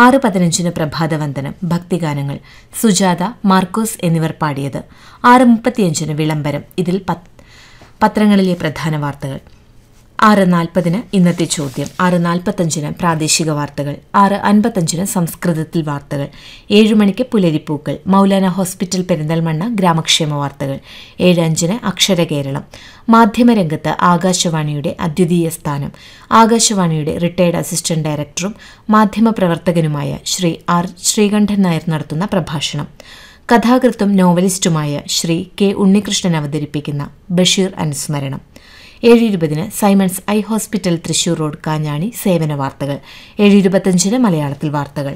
ആറ് പതിനഞ്ചിന് പ്രഭാതവന്ദനം ഭക്തിഗാനങ്ങൾ സുജാത മാർക്കോസ് എന്നിവർ പാടിയത് ആറ് മുപ്പത്തിയഞ്ചിന് വിളംബരം ഇതിൽ പത്ത് പത്രങ്ങളിലെ പ്രധാന വാർത്തകൾ ആറ് നാൽപ്പതിന് ഇന്നത്തെ ചോദ്യം ആറ് നാൽപ്പത്തഞ്ചിന് പ്രാദേശിക വാർത്തകൾ ആറ് അൻപത്തഞ്ചിന് സംസ്കൃതത്തിൽ വാർത്തകൾ ഏഴ് മണിക്ക് പുലരിപ്പൂക്കൾ മൗലാന ഹോസ്പിറ്റൽ പെരിന്തൽമണ്ണ ഗ്രാമക്ഷേമ വാർത്തകൾ ഏഴ് അഞ്ചിന് അക്ഷരകേരളം മാധ്യമരംഗത്ത് ആകാശവാണിയുടെ അദ്വിതീയ സ്ഥാനം ആകാശവാണിയുടെ റിട്ടയർഡ് അസിസ്റ്റന്റ് ഡയറക്ടറും മാധ്യമപ്രവർത്തകനുമായ ശ്രീ ആർ ശ്രീകണ്ഠൻ നായർ നടത്തുന്ന പ്രഭാഷണം കഥാകൃത്തും നോവലിസ്റ്റുമായ ശ്രീ കെ ഉണ്ണികൃഷ്ണൻ അവതരിപ്പിക്കുന്ന ബഷീർ അനുസ്മരണം ഏഴ് ഇരുപതിന് Simon's eye hospital Thrissur road Kanjani സേവന വാർത്തകൾ ഏഴ് ഇരുപത്തഞ്ചിന് മലയാളത്തിൽ വാർത്തകൾ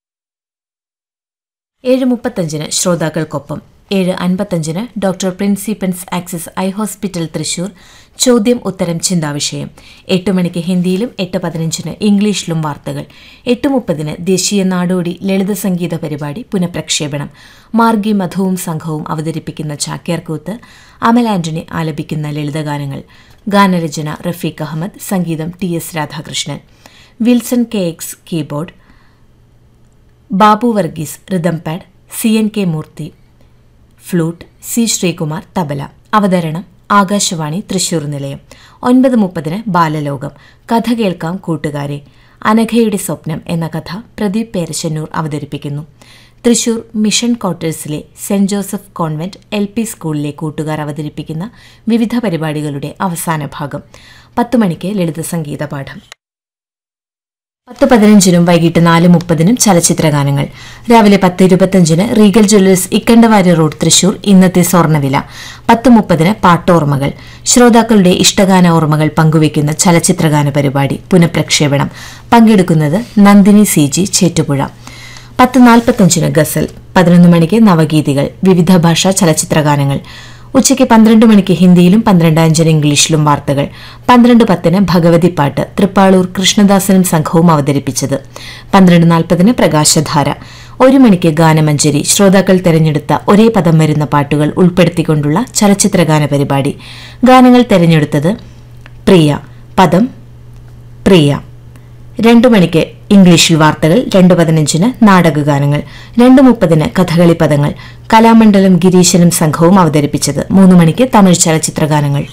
ഏഴ് മുപ്പത്തഞ്ചിന് ശ്രോതാക്കൾക്കൊപ്പം ഏഴ് അൻപത്തഞ്ചിന് ഡോക്ടർ പ്രിൻസിപ്പൻസ് ആക്സിസ് ഐ ഹോസ്പിറ്റൽ തൃശൂർ ചോദ്യം ഉത്തരം ചിന്താവിഷയം എട്ട് മണിക്ക് ഹിന്ദിയിലും എട്ട് പതിനഞ്ചിന് ഇംഗ്ലീഷിലും വാർത്തകൾ എട്ട് മുപ്പതിന് ദേശീയ നാടോടി ലളിത സംഗീത പരിപാടി പുനഃപ്രക്ഷേപണം മാർഗി മധുവും സംഘവും അവതരിപ്പിക്കുന്ന ചാക്യാർകൂത്ത് അമൽ ആന്റണി ആലപിക്കുന്ന ലളിതഗാനങ്ങൾ ഗാനരചന റഫീഖ് അഹമ്മദ് സംഗീതം T S Radhakrishnan Wilson K X keyboard Babu Varghese rhythm pad C N K Murthy flute C Sreekumar tabla അവതരണം ആകാശവാണി തൃശൂർ നിലയം ഒൻപത് മുപ്പതിന് ബാലലോകം കഥ കേൾക്കാം കൂട്ടുകാരെ അനഘയുടെ സ്വപ്നം എന്ന കഥ പ്രദീപ് പേരശന്നൂർ അവതരിപ്പിക്കുന്നു തൃശൂർ മിഷൻ ക്വാർട്ടേഴ്സിലെ Saint Joseph convent L P സ്കൂളിലെ കൂട്ടുകാർ അവതരിപ്പിക്കുന്ന വിവിധ പരിപാടികളുടെ അവസാന ഭാഗം പത്ത് മണിക്ക് ലളിത സംഗീത പാഠം പത്ത് പതിനഞ്ചിനും വൈകിട്ട് നാല് മുപ്പതിനും ചലച്ചിത്രഗാനങ്ങൾ രാവിലെ പത്ത് ഇരുപത്തഞ്ചിന് Regal jewellers Ikkandavari road Thrissur ഇന്നത്തെ സ്വർണ്ണവില പത്ത് മുപ്പതിന് പാട്ടോർമ്മകൾ ശ്രോതാക്കളുടെ ഇഷ്ടഗാന ഓർമ്മകൾ പങ്കുവയ്ക്കുന്ന ചലച്ചിത്രഗാന പരിപാടി പുനഃപ്രക്ഷേപണം പങ്കെടുക്കുന്നത് നന്ദിനി സി ജി ചേറ്റുപുഴ പത്ത് നാൽപ്പത്തഞ്ചിന് ഗസൽ പതിനൊന്ന് മണിക്ക് നവഗീതികൾ വിവിധ ഭാഷാ ചലച്ചിത്രഗാനങ്ങൾ ഉച്ചയ്ക്ക് പന്ത്രണ്ട് മണിക്ക് ഹിന്ദിയിലും പന്ത്രണ്ട് അഞ്ചിന് ഇംഗ്ലീഷിലും വാർത്തകൾ പന്ത്രണ്ട് പത്തിന് ഭഗവതിപ്പാട്ട് തൃപ്പാളൂർ കൃഷ്ണദാസനും സംഘവും അവതരിപ്പിച്ചത് പന്ത്രണ്ട് നാൽപ്പതിന് പ്രകാശധാര ഒരു മണിക്ക് ഗാനമഞ്ജരി ശ്രോതാക്കൾ തെരഞ്ഞെടുത്ത ഒരേ പദം വരുന്ന പാട്ടുകൾ ഉൾപ്പെടുത്തിക്കൊണ്ടുള്ള ചലച്ചിത്രഗാന പരിപാടി ഗാനങ്ങൾ തെരഞ്ഞെടുത്തത് പ്രിയ പദം പ്രിയ രണ്ടു മണിക്ക് ഇംഗ്ലീഷിൽ വാർത്തകൾ രണ്ട് പതിനഞ്ചിന് നാടകഗാനങ്ങൾ രണ്ട് മുപ്പതിന് കഥകളി പദങ്ങൾ കലാമണ്ഡലം ഗിരീശനും സംഘവും അവതരിപ്പിച്ചത് മൂന്ന് മണിക്ക് തമിഴ് ചലച്ചിത്രഗാനങ്ങൾ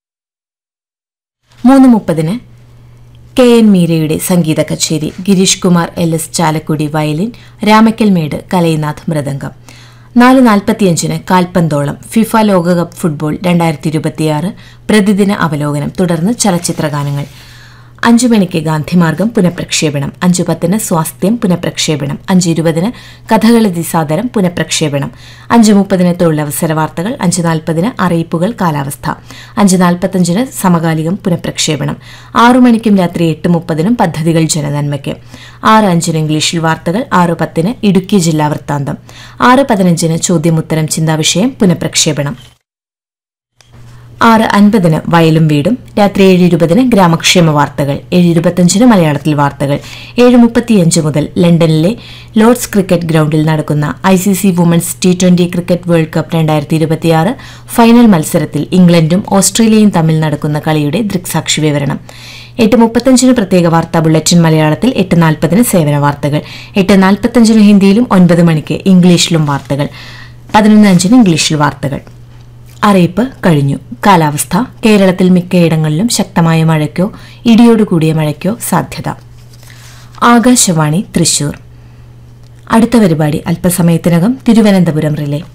മൂന്ന് മുപ്പതിന് കെ എൻ മീരയുടെ സംഗീത കച്ചേരി Gireesh Kumar L S Chalakudy violin Ramakkalmedu Kalainath mridangam നാല് നാൽപ്പത്തിയഞ്ചിന് കാൽപന്തോളം ഫിഫ ലോകകപ്പ് ഫുട്ബോൾ രണ്ടായിരത്തി ഇരുപത്തിയാറ് പ്രതിദിന അവലോകനം തുടർന്ന് ചലച്ചിത്രഗാനങ്ങൾ അഞ്ചു മണിക്ക് ഗാന്ധിമാർഗം പുനഃപ്രക്ഷേപണം അഞ്ചു പത്തിന് സ്വാസ്ഥ്യം പുനഃപ്രക്ഷേപണം അഞ്ച് ഇരുപതിന് കഥകളി ദിസാദരം പുനഃപ്രക്ഷേപണം അഞ്ച് മുപ്പതിന് തൊഴിലവസര വാർത്തകൾ അഞ്ച് നാൽപ്പതിന് അറിയിപ്പുകൾ കാലാവസ്ഥ അഞ്ച് നാൽപ്പത്തഞ്ചിന് സമകാലികം പുനഃപ്രക്ഷേപണം ആറു മണിക്കും രാത്രി എട്ട് മുപ്പതിനും പദ്ധതികൾ ജനനന്മയ്ക്ക് ആറ് അഞ്ചിന് ഇംഗ്ലീഷിൽ വാർത്തകൾ ആറ് പത്തിന് ഇടുക്കി ജില്ലാ വൃത്താന്തം ആറ് പതിനഞ്ചിന് ചോദ്യമുത്തരം ചിന്താവിഷയം പുനഃപ്രക്ഷേപണം ആറ് അൻപതിന് വയലും വീടും രാത്രി ഏഴ് ഇരുപതിന് ഗ്രാമക്ഷേമ വാർത്തകൾ ഏഴ് ഇരുപത്തഞ്ചിന് മലയാളത്തിൽ വാർത്തകൾ ഏഴ് മുപ്പത്തിയഞ്ച് മുതൽ ലണ്ടനിലെ ലോർഡ്സ് ക്രിക്കറ്റ് ഗ്രൗണ്ടിൽ നടക്കുന്ന I C C women's T twenty cricket world cup രണ്ടായിരത്തി ഇരുപത്തിയാറ് ഫൈനൽ മത്സരത്തിൽ ഇംഗ്ലണ്ടും ഓസ്ട്രേലിയയും തമ്മിൽ നടക്കുന്ന കളിയുടെ ദൃക്സാക്ഷി വിവരണം എട്ട് മുപ്പത്തഞ്ചിന് പ്രത്യേക വാർത്താ ബുള്ളറ്റിൻ മലയാളത്തിൽ എട്ട് നാൽപ്പതിന് സേവന വാർത്തകൾ എട്ട് നാൽപ്പത്തഞ്ചിന് ഹിന്ദിയിലും ഒൻപത് മണിക്ക് ഇംഗ്ലീഷിലും വാർത്തകൾ പതിനൊന്ന് അഞ്ചിന് ഇംഗ്ലീഷിൽ വാർത്തകൾ അറിയിപ്പ് കഴിഞ്ഞു കാലാവസ്ഥ കേരളത്തിൽ മിക്കയിടങ്ങളിലും ശക്തമായ മഴയ്ക്കോ ഇടിയോടുകൂടിയ മഴയ്ക്കോ സാധ്യത ആകാശവാണി തൃശൂർ അടുത്ത പരിപാടി അല്പസമയത്തിനകം തിരുവനന്തപുരം റിലേ